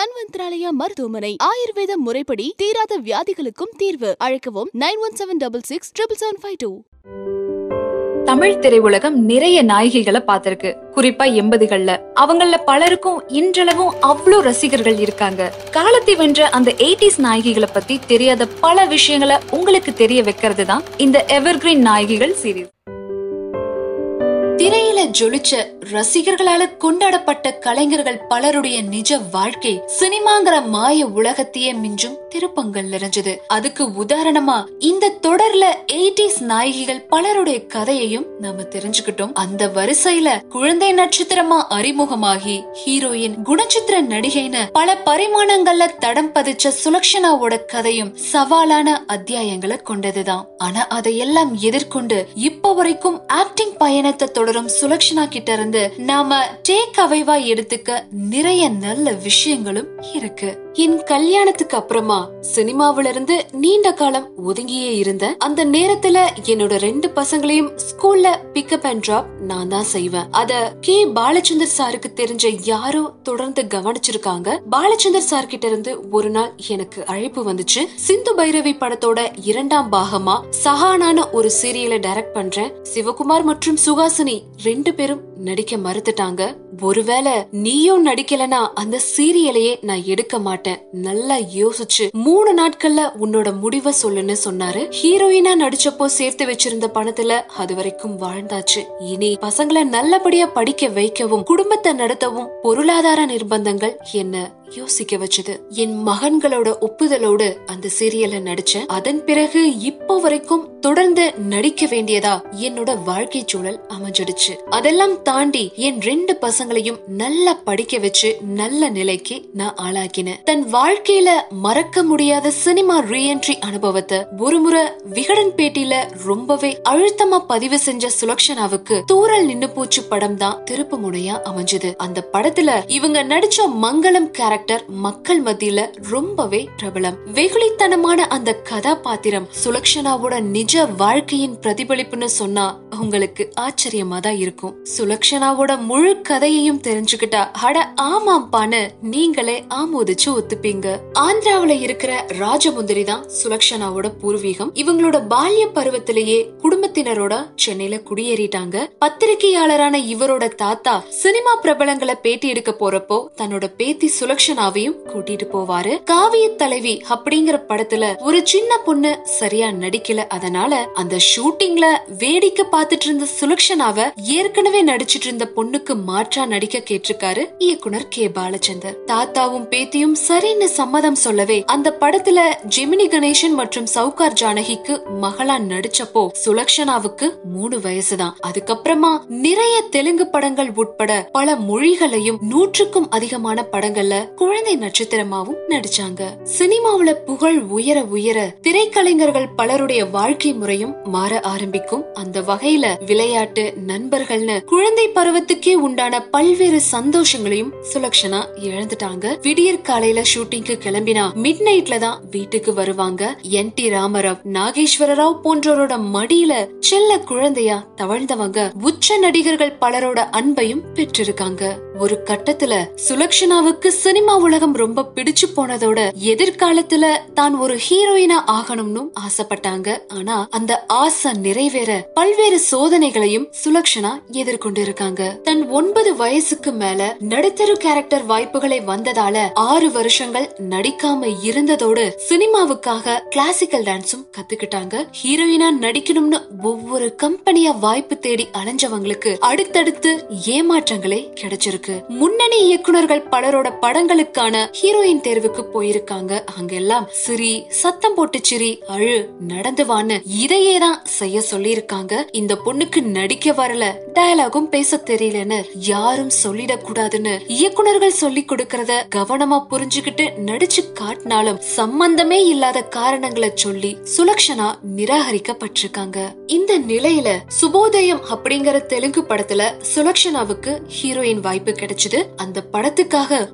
தன்வந்திராலயா மருத்துவமனை ஆயுர்வேத முறைப்படி தீராத வியாதிகளுக்கும் தீர்வு அழைக்கவும் nine one seven double six triple seven five two Tamil திரையுலகம் நிறைய நாயகிகளை பார்த்திருக்கு குறிப்பா எண்பதுகள்ல அவங்கள பலருக்கும் இன்றளவும் அவ்வளோ ரசிகர்கள் இருக்காங்க காலத்தை வென்ற அந்த எயிட்டிஸ் நாயகிகளை பத்தி தெரியாத பல விஷயங்களை உங்களுக்கு தெரிய வைக்கிறது தான் இந்த எவர்கிரீன் நாயகிகள் சீரீஸ் திரையில ஜொலிச்ச ரசிகர்களால கொண்டாடப்பட்ட கலைஞர்கள் பலருடைய நிஜ வாழ்க்கை சினிமாங்கிற மாய உலகத்தையே மிஞ்சும் திருப்பங்கள் நிறைஞ்சது அதுக்கு உதாரணமா இந்த தொடர்ல எயிட்டிஸ் நாயகிகள் பலருடைய கதையையும் நாம தெரிஞ்சுக்கிட்டோம் அந்த வரிசையில குழந்தை நட்சத்திரமா அறிமுகமாகி ஹீரோயின் குணச்சித்திர நடிகைன்னு பல பரிமாணங்கள்ல தடம் பதிச்ச சுலக்ஷனாவோட கதையும் சவாலான அத்தியாயங்களை கொண்டதுதான் ஆனா அதையெல்லாம் எதிர்கொண்டு இப்ப வரைக்கும் ஆக்டிங் பயணத்தை தொடரும் சுலக்ஷனா கிட்ட இருந்து நாம டேக் அவைவா எடுத்துக்க நிறைய நல்ல விஷயங்களும் இருக்கு என் கல்யாணத்துக்கு அப்புறமா சினிமாவில இருந்து நீண்ட காலம் ஒதுங்கியே இருந்த அந்த நேரத்துல என்னோட ரெண்டு பசங்களையும் ஸ்கூல்ல பிக்கப் அண்ட் டிராப் நான் தான் செய்வேன் அத கே பாலச்சந்தர் சாருக்கு தெரிஞ்ச யாரோ தொடர்ந்து கவனிச்சிருக்காங்க பாலச்சந்தர் சார் கிட்ட இருந்து ஒரு நாள் எனக்கு அழைப்பு வந்துச்சு சிந்து பைரவி படத்தோட இரண்டாம் பாகமா சஹானான ஒரு சீரியலை டைரக்ட் பண்றேன் சிவகுமார் மற்றும் சுகாசினி ரெண்டு பேரும் நடிக்க மறுத்துட்டாங்க ஒருவேளை நீயும் நடிக்கலனா அந்த சீரியலையே நான் எடுக்க மாட்டேன் நல்லா யோசிச்சு மூணு நாட்கள்ல உன்னோட முடிவை சொல்லுன்னு சொன்னாரு ஹீரோயினா நடிச்சப்போ சேர்த்து வச்சிருந்த பணத்துல அது வரைக்கும் வாழ்ந்தாச்சு இனி பசங்களை நல்லபடியா படிக்க வைக்கவும் குடும்பத்தை நடத்தவும் பொருளாதார நிர்பந்தங்கள் என்ன யோசிக்க வச்சது என் மகன்களோட ஒப்புதலோடு அந்த சீரியல்ல நடிச்சேன் அதன் பிறகு இப்போ வரைக்கும் தொடர்ந்து நடிக்க வேண்டியதா என்னோட வாழ்க்கை சூழல் அமைஞ்சிடுச்சு அதெல்லாம் தாண்டி என் ரெண்டு பசங்களையும் நல்லா படிக்க வச்சு நல்ல நிலைக்கு நான் ஆளாக்கினேன் தன் வாழ்க்கையில மறக்க முடியாத சினிமா ரீஎன்ட்ரி அனுபவத்தை ஒருமுறை விகடன் பேட்டியில ரொம்பவே அழுத்தமா பதிவு செஞ்ச சுலக்ஷனாவுக்கு தூரல் நின்னு போச்சு படம் தான் திருப்பு முனையா அமைஞ்சது அந்த படத்துல இவங்க நடிச்ச மங்களம் கேரக்டர் மக்கள் மத்தியில ரொம்பவே பிரபலம் வெகுளித்தனமான அந்த கதாபாத்திரம் சுலக்ஷனாவோட நிஜ வாழ்க்கையின் பிரதிபலிப்புன்னு சொன்னா உங்களுக்கு ஆச்சரியமா தான் இருக்கும் சுலக்ஷனாவோட முழு கதையையும் தெரிஞ்சுக்கிட்டா அட ஆமாம்பான்னு நீங்களே ஆமோதிச்சு ஒத்துப்பீங்க ஆந்திராவுல இருக்கிற ராஜமுந்திரி தான் சுலக்ஷனாவோட பூர்வீகம் இவங்களோட பால்ய பருவத்திலேயே குடும்பத்தினரோட சென்னையில குடியேறிட்டாங்க பத்திரிகையாளரான இவரோட தாத்தா சினிமா பிரபலங்களை பேட்டி எடுக்க போறப்போ தன்னோட பேத்தி சுலக்ஷனாவையும் கூட்டிட்டு போவாரு காவிய தலைவி அப்படிங்கிற படத்துல ஒரு சின்ன பொண்ணு சரியா நடிக்கல அதனால அந்த ஷூட்டிங்ல வேடிக்கை பார்த்துட்டு இருந்த சுலக்ஷனாவ ஏற்கனவே நடிச்சிட்டு இருந்த பொண்ணுக்கு மாற்றா நடிக்க கேட்டிருக்காரு இயக்குனர் கே பாலச்சந்தர் தாத்தாவும் பேத்தியும் சரின்னு சம்மதம் சொல்லவே அந்த படத்துல ஜெமினி கணேசன் மற்றும் சவுகார் ஜானகிக்கு மகளா நடிச்சப்போ சுலக்ஷனாவுக்கு மூணு வயசுதான் அதுக்கப்புறமா நிறைய தெலுங்கு படங்கள் உட்பட பல மொழிகளையும் நூற்றுக்கும் அதிகமான படங்கள்ல குழந்தை நட்சத்திரமாவும் நடிச்சாங்க சினிமாவுல புகழ் உயர உயர திரைக்கலைஞர்கள் பலருடைய வாழ்க்கை முறையும் மாற ஆரம்பிக்கும் அந்த வகையில விளையாட்டு நண்பர்கள்னு குழந்தை பருவத்துக்கே உண்டான பல்வேறு சந்தோஷங்களையும் சுலக்ஷனா இழந்துட்டாங்க விடியற் காலையில ஷூட்டிங்க்கு கிளம்பினா மிட் நைட்ல தான் வீட்டுக்கு வருவாங்க என் டி ராமராவ் நாகேஸ்வர ராவ் போன்றோரோட மடியில செல்ல குழந்தையா தவழ்ந்தவங்க உச்ச நடிகர்கள் பலரோட அன்பையும் பெற்றிருக்காங்க ஒரு கட்டத்துல சுலக்ஷனாவுக்கு சினிமா உலகம் ரொம்ப பிடிச்சு போனதோட எதிர்காலத்துல தான் ஒரு ஹீரோயினா ஆகணும்னு ஆசைப்பட்டாங்க ஆனா அந்த ஆசை நிறைவேற பல்வேறு சோதனைகளையும் சுலக்ஷனா எதிர்கொண்டு இருக்காங்க தன் ஒன்பது வயசுக்கு மேல நடுத்தரு கேரக்டர் வாய்ப்புகளை வந்ததால ஆறு வருஷங்கள் நடிக்காம இருந்ததோடு சினிமாவுக்காக கிளாசிக்கல் டான்ஸும் கத்துக்கிட்டாங்க ஹீரோயினா நடிக்கணும்னு ஒவ்வொரு கம்பெனியா வாய்ப்பு தேடி அலைஞ்சவங்களுக்கு அடுத்தடுத்து ஏமாற்றங்களே கிடைச்சிருக்கு முன்னணி இயக்குனர்கள் பலரோட படங்களுக்கான ஹீரோயின் தேர்வுக்கு போயிருக்காங்க அங்கெல்லாம் சிரி சத்தம் போட்டு சிரி அழு நடந்து வான்னு இதையே தான் செய்ய சொல்லியிருக்காங்க இந்த பொண்ணுக்கு நடிக்க வரல டயலாகும் பேச தெரியலன்னு யாரும் சொல்லிடக் கூடாதுன்னு இயக்குனர்கள் சொல்லி கொடுக்கறத கவனமா புரிஞ்சுகிட்டு நடிச்சு காட்டினாலும் சம்பந்தமே இல்லாத காரணங்களை சொல்லி சுலக்ஷனா நிராகரிக்கப்பட்டிருக்காங்க இந்த நிலையில சுபோதயம் அப்படிங்கிற தெலுங்கு படத்துல சுலக்ஷனாவுக்கு ஹீரோயின் வாய்ப்பு கிடைச்சது அந்த படத்துக்காக முதன் முதல்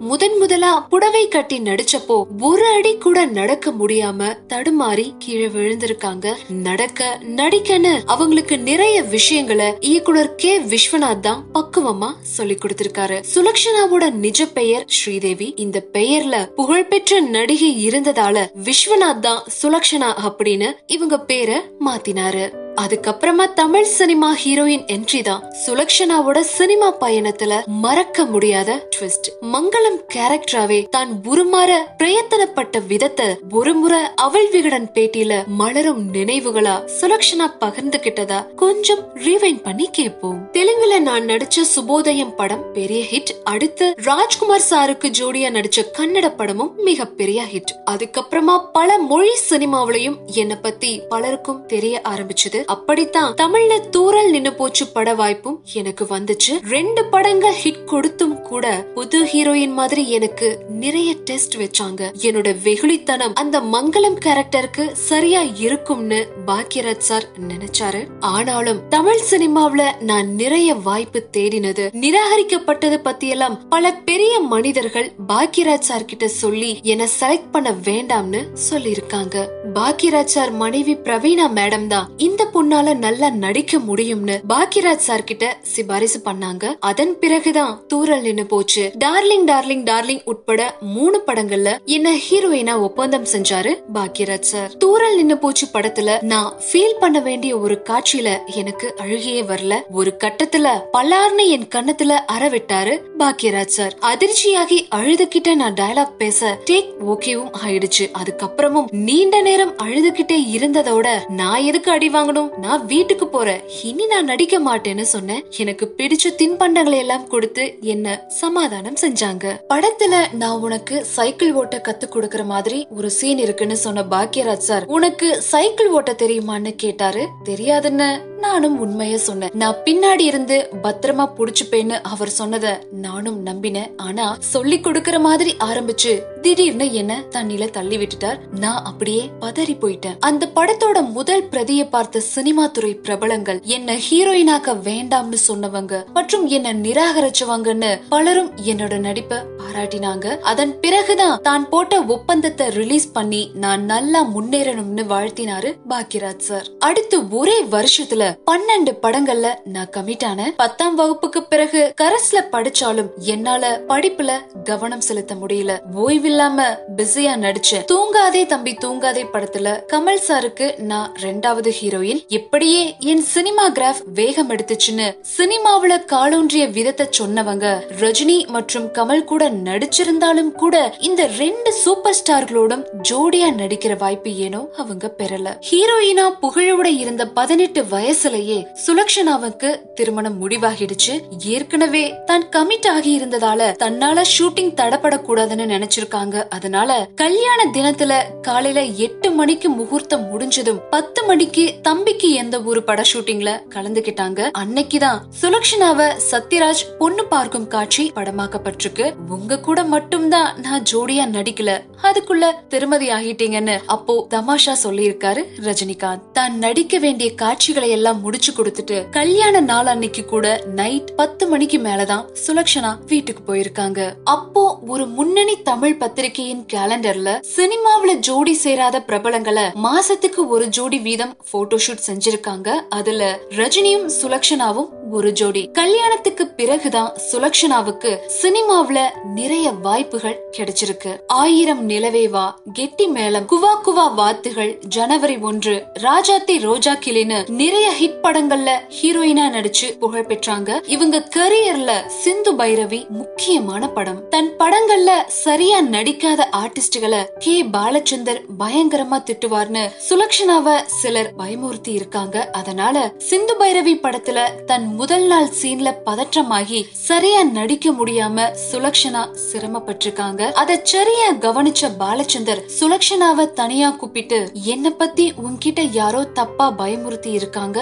முதலா புடவை கட்டி நடிச்சப்போ ஒரு அடி கூட நடக்க முடியாம தடுமாறி கீழே விழுந்திருக்காங்க நடக்க நடிக்கன்னு அவங்களுக்கு நிறைய விஷயங்களை இயக்குனர் கே விஸ்வநாத் தான் பக்குவமா சொல்லி கொடுத்திருக்காரு சுலக்ஷனாவோட நிஜ பெயர் ஸ்ரீதேவி இந்த பெயர்ல புகழ்பெற்ற நடிகை இருந்ததால விஸ்வநாத் தான் சுலக்ஷனா அப்படின்னு இவங்க பேரை மாத்தினாரு அதுக்கப்புறமா தமிழ் சினிமா ஹீரோயின் என்ட்ரி தான் சுலக்ஷனாவோட சினிமா பயணத்துல மறக்க முடியாத ட்விஸ்ட் மங்களம் கேரக்டராவே தான் உருமாற பிரயத்தனப்பட்ட விதத்தை ஒருமுறை அவள் விகடன் பேட்டியில மலரும் நினைவுகளா சுலக்ஷனா பகிர்ந்துகிட்டதா கொஞ்சம் ரீவைண்ட் பண்ணி கேட்போம் தெலுங்குல நான் நடிச்ச சுபோதயம் படம் பெரிய ஹிட் அடுத்து ராஜ்குமார் சாருக்கு ஜோடியா நடிச்ச கன்னட படமும் மிகப்பெரிய ஹிட் அதுக்கப்புறமா பல மொழி சினிமாவிலையும் என்ன பத்தி பலருக்கும் தெரிய ஆரம்பிச்சது அப்படித்தான் தமிழ்ல தூரல் நின்னு போச்சு பட வாய்ப்பும் எனக்கு வந்துச்சு ரெண்டு படங்கள் ஹிட் கொடுத்தும் கூட புது ஹீரோயின் மாதிரி எனக்கு நிறைய டெஸ்ட் வச்சாங்க என்னோட வெகுளித்தனம் அந்த மங்களம் கேரக்டருக்கு சரியா இருக்கும்னு பாக்யராஜ் சார் நினைச்சாரு ஆனாலும் தமிழ் சினிமாவுல நான் நிறைய வாய்ப்பு தேடினது நிராகரிக்கப்பட்டது பத்தியெல்லாம் பல பெரிய மனிதர்கள் பாக்யராஜ் சார் கிட்ட சொல்லி என்ன செலக்ட் பண்ண வேண்டாம்னு சொல்லியிருக்காங்க பாக்யராஜ் சார் மனைவி பிரவீணா மேடம் தான் இந்த பொண்ணால நல்லா நடிக்க முடியும்னு பாக்யராஜ் சார் கிட்ட சிபாரிசு பண்ணாங்க அதன் பிறகுதான் தூரல் நின்னு போச்சு டார்லிங் டார்லிங் டார்லிங் உட்பட மூணு படங்கள்ல என்ன ஹீரோயினா ஒப்பந்தம் செஞ்சாரு பாக்யராஜ் சார் தூரல் நின்னு போச்சு படத்துல நான் ஃபீல் பண்ண வேண்டிய ஒரு காட்சியில எனக்கு அழுகையே வரல ஒரு கட்டத்துல பல்லார்னு என் கண்ணத்துல அற விட்டாரு பாக்யராஜ் சார் அதிர்ச்சியாகி அழுதுகிட்ட நான் டயலாக் பேச டேக் ஓகேவும் ஆயிடுச்சு அதுக்கப்புறமும் நீண்ட நேரம் அழுதுகிட்டே இருந்ததோட நான் எதுக்கு அடி வாங்கணும் நான் வீட்டுக்கு போறேன் இனி நான் நடிக்க மாட்டேன்னு சொன்னேன் எனக்கு பிடிச்ச தின்பண்டங்களை எல்லாம் கொடுத்து என்ன சமாதானம் செஞ்சாங்க படத்துல நான் உனக்கு சைக்கிள் ஓட்ட கத்து கொடுக்கற மாதிரி ஒரு சீன் இருக்குன்னு சொன்ன பாக்யராஜ் சார் உனக்கு சைக்கிள் ஓட்ட தெரியுமான்னு கேட்டாரு தெரியாதுன்னு நானும் உண்மைய சொன்னேன் நான் பின்னாடி இருந்து பத்திரமா புடிச்சுப்பேன்னு அவர் சொன்னத நானும் நம்பினேன் ஆனா சொல்லி கொடுக்கற மாதிரி ஆரம்பிச்சு திடீர்னு என்ன தண்ணில தள்ளி விட்டுட்டார் நான் அப்படியே பதறி போயிட்டேன் அந்த படத்தோட முதல் பிரதியை பார்த்த சினிமா துறை பிரபலங்கள் என்ன ஹீரோயினாக்க வேண்டாம்னு சொன்னவங்க மற்றும் என்ன நிராகரிச்சவங்கன்னு பலரும் என்னோட நடிப்பை பாராட்டினாங்க அதன் பிறகுதான் தான் போட்ட ஒப்பந்தத்தை ரிலீஸ் பண்ணி நான் நல்லா முன்னேறணும்னு வாழ்த்தினாரு பாக்யராஜ் சார் அடுத்து ஒரே வருஷத்துல பன்னெண்டு படங்கள்ல நான் கமிட் ஆனேன் பத்தாம் வகுப்புக்கு பிறகு கரஸ்ல படிச்சாலும் என்னால படிப்புல கவனம் செலுத்த முடியல ஓய்வில்லாம பிஸியா நடிச்சேன் தூங்காதே தம்பி தூங்காதே படத்துல கமல் சாருக்கு நான் ரெண்டாவது ஹீரோயின் இப்படியே என் சினிமா கிராஃப் வேகம் எடுத்துச்சுன்னு சினிமாவுல காலூன்றிய விதத்தை சொன்னவங்க ரஜினி மற்றும் கமல் கூட நடிச்சிருந்தாலும் கூட இந்த ரெண்டு சூப்பர் ஸ்டார்களோடும் ஜோடியா நடிக்கிற வாய்ப்பு ஏனோ அவங்க பெறல ஹீரோயினா புகழோட இருந்த பதினெட்டு வயசுலயே சுலக்ஷனாவுக்கு திருமணம் முடிவாகிடுச்சு ஏற்கனவே தான் கமிட் ஆகி இருந்ததால தன்னால ஷூட்டிங் தடப்படக்கூடாதுன்னு நினைச்சிருக்காங்க அதனால கல்யாண தினத்துல காலையில எட்டு மணிக்கு முகூர்த்தம் முடிஞ்சதும் பத்து மணிக்கு தம்பிக்கு எந்த ஒரு பட ஷூட்டிங்ல கலந்துகிட்டாங்க அன்னைக்குதான் சுலக்ஷனாவ சத்யராஜ் பொண்ணு பார்க்கும் காட்சி படமாக்கப்பட்டிருக்கு உங்க கூட மட்டும்தான் நான் ஜோடியா நடிக்கல அதுக்குள்ள திருமதி ஆகிட்டீங்கன்னு அப்போ தமாஷா சொல்லியிருக்காரு ரஜினிகாந்த் தான் நடிக்க வேண்டிய காட்சிகளை எல்லாம் முடிச்சு கொடுத்துட்டு கல்யாண நாள் அன்னைக்கு கூட நைட் பத்து மணிக்கு மேலதான் சுலக்ஷனா வீட்டுக்கு போயிருக்காங்க அப்போ ஒரு முன்னணி தமிழ் பத்திரிகையின் கேலண்டர்ல சினிமாவுல ஜோடி சேராத பிரபலங்களை மாசத்துக்கு ஒரு ஜோடி வீதம் போட்டோ ஷூட் செஞ்சிருக்காங்க அதுல ரஜினியும் சுலக்ஷனாவும் ஒரு ஜோடி கல்யாணத்துக்கு பிறகுதான் சுலக்ஷனாவுக்கு சினிமாவுல நிறைய வாய்ப்புகள் கிடைச்சிருக்கு ஆயிரம் நிலவேவா கெட்டி மேளம் குவா குவா வாத்துகள் ஜனவரி ஒன்று ராஜாத்தி ரோஜா கிளின்னு நிறைய ஹிட் படங்கள்ல ஹீரோயினா நடிச்சு புகழ் பெற்றாங்க இவங்க கரியர்ல சிந்து பைரவி முக்கியமான படம் தன் படங்கள்ல சரியா நடிக்காத ஆர்டிஸ்டுகளை கே பாலச்சந்தர் பயங்கரமா திட்டுவார்னு சுலக்ஷனாவ சிலர் பயமுறுத்தி இருக்காங்க அதனால சிந்து பைரவி படத்துல தன் முதல் நாள் சீன்ல பதற்றமாகி சரியா நடிக்க முடியாம சுலக்ஷனா சிரமப்பட்டிருக்காங்க அத சரியா கவனிச்ச பாலச்சந்தர் சுலக்ஷனாவ தனியா கூப்பிட்டு என்ன பத்தி உன்கிட்ட யாரோ தப்பா பயமுறுத்தி இருக்காங்க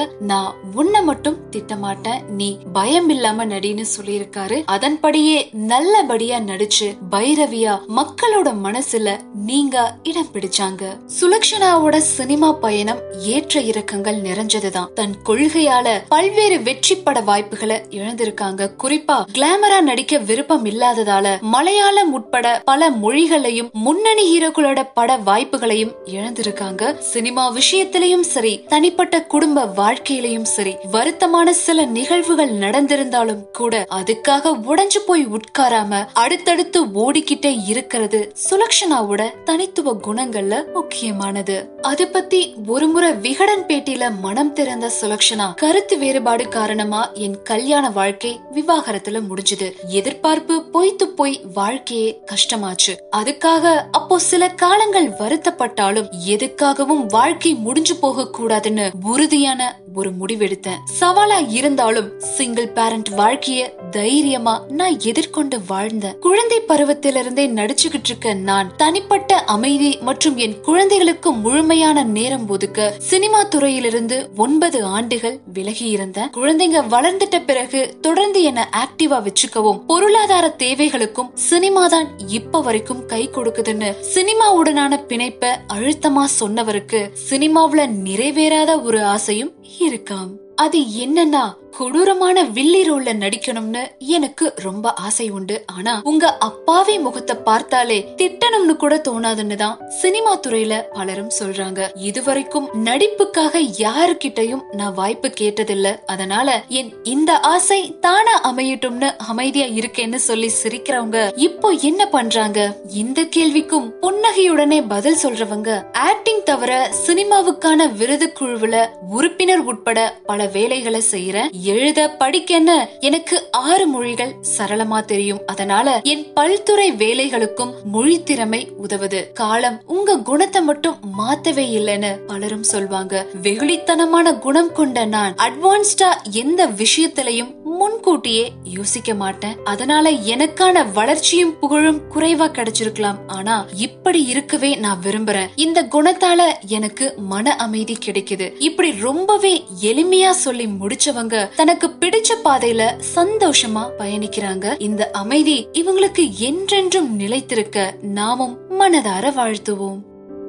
நான் உன்னை மட்டும் திட்டமாட்டேன் நீ பயம் இல்லாம நடின்னு சொல்லியிருக்காரு அதன்படியே நல்லபடியா நடிச்சு பைரவியா மக்களோட மனசுல நீங்க இடம் பிடிச்சாங்க சுலக்ஷனாவோட சினிமா பயணம் ஏற்ற இறக்கங்கள் நிறைஞ்சதுதான் தன் கொள்கையால பல்வேறு வெற்றி பட வாய்ப்புகளை இழந்திருக்காங்க குறிப்பா கிளாமரா நடிக்க விருப்பம் இல்லாததால மலையாளம் உட்பட பல மொழிகளையும் முன்னணி ஹீரோக்களோட பட வாய்ப்புகளையும் இழந்திருக்காங்க சினிமா விஷயத்திலையும் சரி தனிப்பட்ட குடும்ப வாழ்க்கையிலையும் சரி வருத்தமான சில நிகழ்வுகள் நடந்திருந்தாலும் கூட அதுக்காக உடைஞ்சு போய் உட்காராம அடுத்தடுத்து ஓடிக்கிட்டே இருக்கிறது சுலக்ஷனாவோட தனித்துவ குணங்கள்ல முக்கியமானது அது பத்தி ஒருமுறை விகடன் பேட்டியில மனம் திறந்த சுலக்ஷனா கருத்து வேறுபாடு காரணமா என் கல்யாண வாழ்க்கை விவாகரத்துல முடிஞ்சது எதிர்பார்ப்பு பொய்த்து போய் வாழ்க்கையே கஷ்டமாச்சு அதுக்காக அப்போ சில காலங்கள் வருத்தப்பட்டாலும் எதுக்காகவும் வாழ்க்கை முடிஞ்சு போக கூடாதுன்னு உறுதியான ஒரு முடிவெடுத்தேன் சவாலா இருந்தாலும் சிங்கிள் பேரண்ட் வாழ்க்கைய தைரியமா நான் எதிர்கொண்டு வாழ்ந்தேன் குழந்தை பருவத்திலிருந்தே நடிச்சுக்கிட்டு இருக்க நான் தனிப்பட்ட அமைதி மற்றும் என் குழந்தைகளுக்கு முழுமையான நேரம் ஒதுக்க சினிமா துறையிலிருந்து ஒன்பது ஆண்டுகள் விலகி இருந்தேன் குழந்தைங்க வளர்ந்துட்ட பிறகு தொடர்ந்து என்ன ஆக்டிவா வச்சுக்கவும் பொருளாதார தேவைகளுக்கும் சினிமா தான் இப்ப வரைக்கும் கை கொடுக்குதுன்னு சினிமாவுடனான பிணைப்ப அழுத்தமா சொன்னவருக்கு சினிமாவுல நிறைவேறாத ஒரு ஆசையும் இருக்காம் அது என்னன்னா கொடூரமான வில்லி ரோல்ல நடிக்கணும்னு எனக்கு ரொம்ப ஆசை உண்டு ஆனா உங்க அப்பாவி முகத்தை பார்த்தாலே திட்டணும்னு கூட தோணாதுன்னு தான் சினிமா துறையில பலரும் சொல்றாங்க இதுவரைக்கும் நடிப்புக்காக யாருக்கிட்டையும் நான் வாய்ப்பு கேட்டதில்ல அதனால என் இந்த ஆசை தானா அமையட்டும்னு அமைதியா இருக்கேன்னு சொல்லி சிரிக்கிறவங்க இப்போ என்ன பண்றாங்க இந்த கேள்விக்கும் புன்னகையுடனே பதில் சொல்றவங்க ஆக்டிங் தவிர சினிமாவுக்கான விருது குழுவுல உறுப்பினர் உட்பட பல வேலைகளை செய்யறேன் எழுத படிக்கன்னு எனக்கு ஆறு மொழிகள் சரளமா தெரியும் அதனால என் பல்துறை வேலைகளுக்கும் மொழி திறமை உதவுது காலம் உங்க குணத்தை மட்டும் மாத்தவே இல்லைன்னு பலரும் சொல்வாங்க வெகுளித்தனமான குணம் கொண்ட நான் அட்வான்ஸ்டா எந்த விஷயத்திலையும் முன்கூட்டியே யோசிக்க மாட்டேன் அதனால எனக்கான வளர்ச்சியும் புகழும் குறைவா கிடைச்சிருக்கலாம் ஆனா இப்படி இருக்கவே நான் விரும்புறேன் இந்த குணத்தால எனக்கு மன அமைதி கிடைக்குது இப்படி ரொம்பவே எளிமையா சொல்லி முடிச்சவங்க தனக்கு பிடிச்ச பாதையில சந்தோஷமா பயணிக்கிறாங்க இந்த அமைதி இவங்களுக்கு என்றென்றும் நிலைத்திருக்க நாமும் மனதார வாழ்த்துவோம்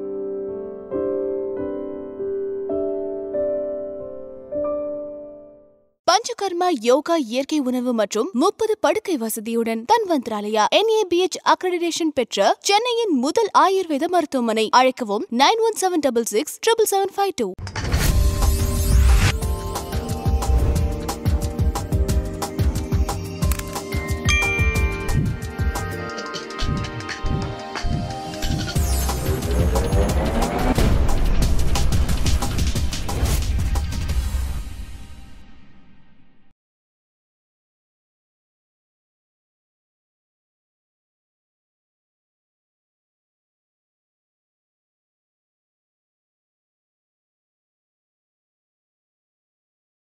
பஞ்சகர்மா யோகா இயற்கை உணவு மற்றும் முப்பது படுக்கை வசதியுடன் தன்வந்திராலயா என்ஏபிஎச் அக்ரெடிடேஷன் பெற்ற சென்னையின் முதல் ஆயுர்வேத மருத்துவமனை அழைக்கவும் nine one seven double six triple seven five two